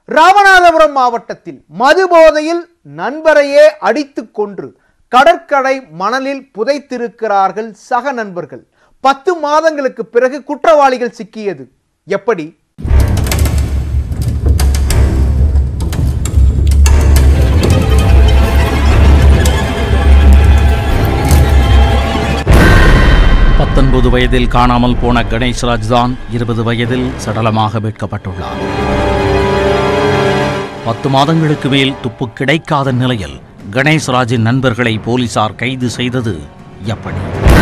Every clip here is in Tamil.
ராமநாதபுரம் மாவட்டத்தில் மது போதையில் நண்பரையே அடித்துக் கொன்று கடற்கரை மணலில் புதைத்திருக்கிறார்கள் சக நண்பர்கள் பத்து மாதங்களுக்கு பிறகு குற்றவாளிகள் சிக்கியது எப்படி பத்தொன்பது வயதில் காணாமல் போன கணேஷ்ராஜ் தான் இருபது வயதில் சடலமாக மீட்கப்பட்டுள்ளார் பத்து மாதங்களுக்கு மேல் துப்பு கிடைக்காத நிலையில் கணேஷ்ராஜின் நண்பர்களை போலீசார் கைது செய்தது எப்படி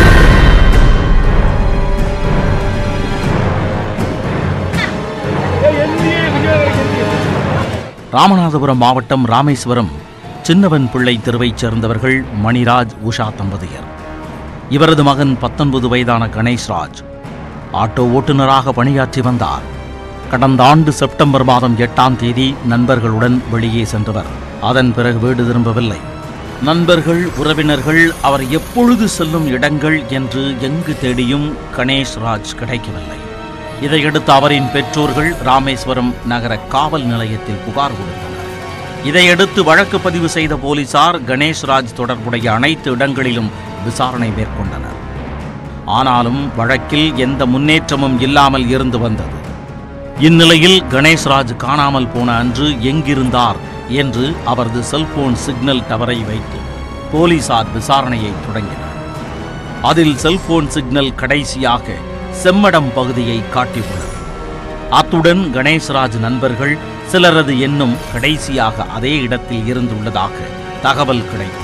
ராமநாதபுரம் மாவட்டம் ராமேஸ்வரம் சின்னவன் பிள்ளை தெருவைச் சேர்ந்தவர்கள் மணிராஜ் உஷா தம்பதியர் இவரது மகன் பத்தொன்பது வயதான கணேஷ்ராஜ் ஆட்டோ ஓட்டுநராக பணியாற்றி வந்தார் கடந்த ஆண்டு செப்டம்பர் மாதம் எட்டாம் தேதி நண்பர்களுடன் வெளியே சென்றவர் அதன் பிறகு வீடு திரும்பவில்லை நண்பர்கள் உறவினர்கள் அவர் எப்பொழுது செல்லும் இடங்கள் என்று எங்கு தேடியும் கணேஷ்ராஜ் கிடைக்கவில்லை இதையடுத்து அவரின் பெற்றோர்கள் ராமேஸ்வரம் நகர காவல் நிலையத்தில் புகார் கொடுத்தனர் இதையடுத்து வழக்கு பதிவு செய்த போலீசார் கணேஷ்ராஜ் தொடர்புடைய அனைத்து இடங்களிலும் விசாரணை மேற்கொண்டனர் ஆனாலும் வழக்கில் எந்த முன்னேற்றமும் இல்லாமல் இருந்து வந்தது இந்நிலையில் கணேஷ்ராஜ் காணாமல் போன அன்று எங்கிருந்தார் என்று அவரது செல்போன் சிக்னல் டவரை வைத்து போலீசார் விசாரணையை தொடங்கினர் அதில் செல்போன் சிக்னல் கடைசியாக செம்மடம் பகுதியை காட்டியுள்ளது அத்துடன் கணேஷ்ராஜ் நண்பர்கள் சிலரது எண்ணும் கடைசியாக அதே இடத்தில் இருந்துள்ளதாக தகவல் கிடைத்தது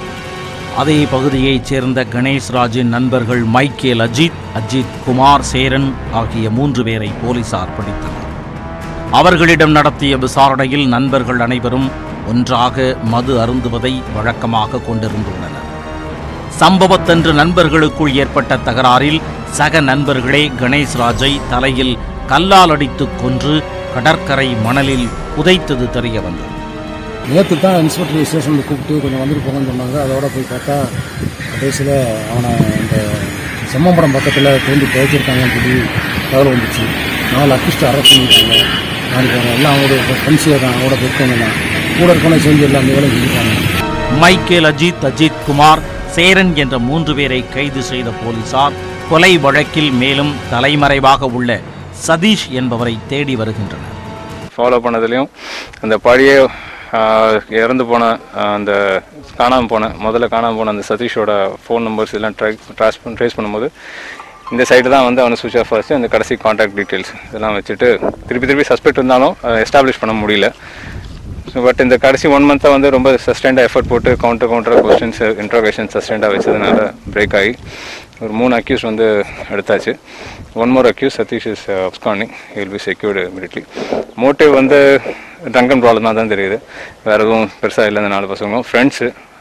அதே பகுதியைச் சேர்ந்த கணேஷ்ராஜின் நண்பர்கள் மைக்கேல் அஜித் அஜித் குமார் சேரன் ஆகிய மூன்று பேரை போலீசார் பிடித்தனர் அவர்களிடம் நடத்திய விசாரணையில் நண்பர்கள் அனைவரும் ஒன்றாக மது அருந்துவதை வழக்கமாக கொண்டிருந்துள்ளனர் சம்பவத்தன்று நண்பர்களுக்குள் ஏற்பட்ட தகராறில் சக நண்பர்களே கணேஷ்ராஜை தலையில் கல்லால் அடித்துக் கொன்று கடற்கரை மணலில் புதைத்தது தெரிய வந்தது நேற்று தான் இன்ஸ்பெக்டர் ஸ்டேஷனில் கூப்பிட்டு கொஞ்சம் வந்துட்டு போங்கன்னு சொன்னாங்க அதோட போய் பார்த்தா கடைசியில் அவனை இந்த செம்மம்பரம் பக்கத்தில் தோண்டி புதைச்சிருக்காங்கன்னு சொல்லி தகவல் வந்துச்சு நாலு அக்கிஸ்ட் அரெஸ்ட் பண்ணிட்டாங்க நாளைக்கு அவன் எல்லாம் அவங்களோட ஃப்ரெண்ட்ஸ் இருக்காங்க அவங்களோட போயிருக்கவங்க தான் கூட இருக்கவனை செஞ்சு எல்லாம் அந்த வேலை செஞ்சுருக்காங்க மைக்கேல் அஜித் அஜித் குமார் சேரன் என்ற மூன்று பேரை கைது செய்த போலீசார் கொலை வழக்கில் மேலும் தலைமறைவாக உள்ள சதீஷ் என்பவரை தேடி வருகின்றனர் ஃபாலோ பண்ணதுலேயும் அந்த பழைய ஆஹ், இறந்து போன ஆஹ், அந்த காணாமல் போன முதல்ல காணாமல் போன அந்த சதீஷோட ஃபோன் நம்பர்ஸ் எல்லாம் ட்ரை ட்ராஸ் ட்ரேஸ் பண்ணும்போது இந்த சைடு தான் வந்து அவனை சுவிச் ஆஃப் ஆச்சு அந்த கடைசி காண்டாக்ட் டீட்டெயில்ஸ் இதெல்லாம் வச்சுட்டு திருப்பி திருப்பி சஸ்பெக்ட் இருந்தாலும் எஸ்டாப்ளிஷ் பண்ண முடியல ஸோ பட் இந்த கடைசி ஒன் மந்த்தாக வந்து ரொம்ப சஸ்டைண்டாக எஃபர்ட் போட்டு கவுண்டர் கவுண்டர் கொஸ்டின்ஸ் இன்ட்ரோகேஷன் சஸ்டைண்டாக வச்சதுனால பிரேக் ஆகி ஒரு மூணு அக்யூஸ் வந்து எடுத்தாச்சு one more accuse Satish is absconding will be secured immediately motive வந்து ட்ரங்கன் ப்ராப்ளம் தான் தான் தெரியுது வேறு எதுவும் பெருசாக இல்லை இந்த நாலு பசங்களும் ஃப்ரெண்ட்ஸு